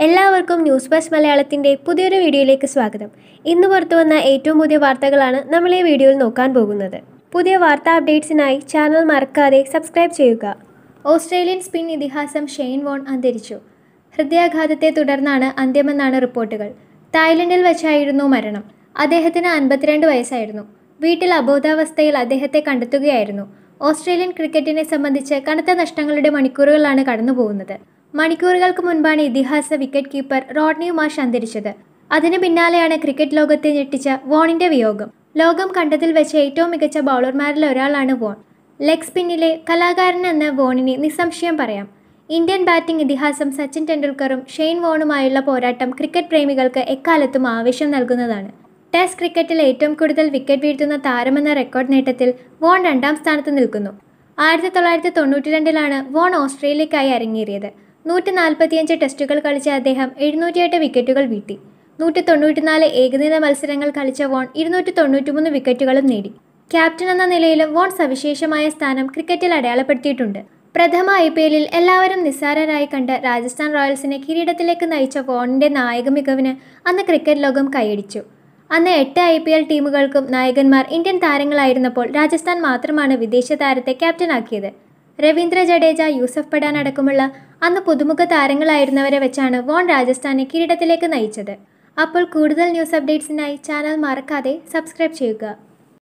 എല്ലാവർക്കും news bus മലയാളത്തിൻ്റെ പുതിയൊരു വീഡിയോയിലേക്ക് സ്വാഗതം ഇന്ന് പുറത്തു വന്ന ഏറ്റവും പുതിയ വാർത്തകളാണ് നമ്മൾ ഈ വീഡിയോയിൽ നോക്കാൻ പോകുന്നത് പുതിയ വാർത്താ അപ്ഡേറ്റ്സിനായി ചാനൽ മറക്കാതെ സബ്സ്ക്രൈബ് ചെയ്യുക ഓസ്ട്രേലിയൻ സ്പിൻ ഇതിഹാസം ഷെയ്ൻ വോൺ അന്തരിച്ചു ഹൃദയാഘാതത്തെ തുടർന്നാണ് അന്ത്യമെന്നാണ് റിപ്പോർട്ടുകൾ തായ്ലൻഡിൽ വെച്ചായിരുന്നു മരണം അദ്ദേഹത്തിന് അൻപത്തിരണ്ട് വയസ്സായിരുന്നു വീട്ടിൽ അബോധാവസ്ഥയിൽ അദ്ദേഹത്തെ കണ്ടെത്തുകയായിരുന്നു ഓസ്ട്രേലിയൻ ക്രിക്കറ്റിനെ സംബന്ധിച്ച് കനത്ത നഷ്ടങ്ങളുടെ മണിക്കൂറുകളാണ് കടന്നുപോകുന്നത് മണിക്കൂറുകൾക്ക് മുൻപാണ് ഇതിഹാസ വിക്കറ്റ് കീപ്പർ റോഡ്നി മാഷ് അന്തരിച്ചത് അതിന് പിന്നാലെയാണ് ക്രിക്കറ്റ് ലോകത്തെ ഞെട്ടിച്ച വോണിന്റെ വിയോഗം ലോകം കണ്ടതിൽ വെച്ച് ഏറ്റവും മികച്ച ബൗളർമാരിൽ ഒരാളാണ് വോൺ ലെഗ് സ്പിന്നിലെ കലാകാരൻ എന്ന വോണിനെ നിസ്സംശയം പറയാം ഇന്ത്യൻ ബാറ്റിംഗ് ഇതിഹാസം സച്ചിൻ ടെണ്ടുൽക്കറും ഷെയ്ൻ വോണുമായുള്ള പോരാട്ടം ക്രിക്കറ്റ് പ്രേമികൾക്ക് എക്കാലത്തും ആവേശം നൽകുന്നതാണ് ടെസ്റ്റ് ക്രിക്കറ്റിൽ ഏറ്റവും കൂടുതൽ വിക്കറ്റ് വീഴ്ത്തുന്ന താരമെന്ന റെക്കോർഡ് നേട്ടത്തിൽ വോൺ രണ്ടാം സ്ഥാനത്ത് നിൽക്കുന്നു ആയിരത്തി തൊള്ളായിരത്തി തൊണ്ണൂറ്റി രണ്ടിലാണ് വോൺ ഓസ്ട്രേലിയക്കായി അരങ്ങേറിയത് നൂറ്റി നാൽപ്പത്തിയഞ്ച് ടെസ്റ്റുകൾ കളിച്ച അദ്ദേഹം എഴുന്നൂറ്റിയെട്ട് വിക്കറ്റുകൾ വീഴ്ത്തി നൂറ്റി തൊണ്ണൂറ്റിനാല് ഏകദിന മത്സരങ്ങൾ കളിച്ച വോൺ ഇരുന്നൂറ്റി തൊണ്ണൂറ്റിമൂന്ന് വിക്കറ്റുകളും നേടി ക്യാപ്റ്റൻ എന്ന നിലയിലും വോൺ സവിശേഷമായ സ്ഥാനം ക്രിക്കറ്റിൽ അടയാളപ്പെടുത്തിയിട്ടുണ്ട് പ്രഥമ ഐ പി എല്ലിൽ എല്ലാവരും നിസ്സാരരായി കണ്ട രാജസ്ഥാൻ റോയൽസിനെ കിരീടത്തിലേക്ക് നയിച്ച വോണിന്റെ നായക മികവിന് അന്ന് ക്രിക്കറ്റ് ലോകം കൈയടിച്ചു അന്ന് എട്ട് ഐ പി എൽ ടീമുകൾക്കും നായകന്മാർ ഇന്ത്യൻ താരങ്ങളായിരുന്നപ്പോൾ രാജസ്ഥാൻ മാത്രമാണ് വിദേശ താരത്തെ ക്യാപ്റ്റനാക്കിയത് രവീന്ദ്ര ജഡേജ യൂസഫ് പഠാൻ അടക്കമുള്ള അന്ന് പുതുമുഖ താരങ്ങളായിരുന്നവരെ വെച്ചാണ് വോൺ രാജസ്ഥാനെ കിരീടത്തിലേക്ക് നയിച്ചത് അപ്പോൾ കൂടുതൽ ന്യൂസ് അപ്ഡേറ്റ്സിനായി ചാനൽ മറക്കാതെ സബ്സ്ക്രൈബ് ചെയ്യുക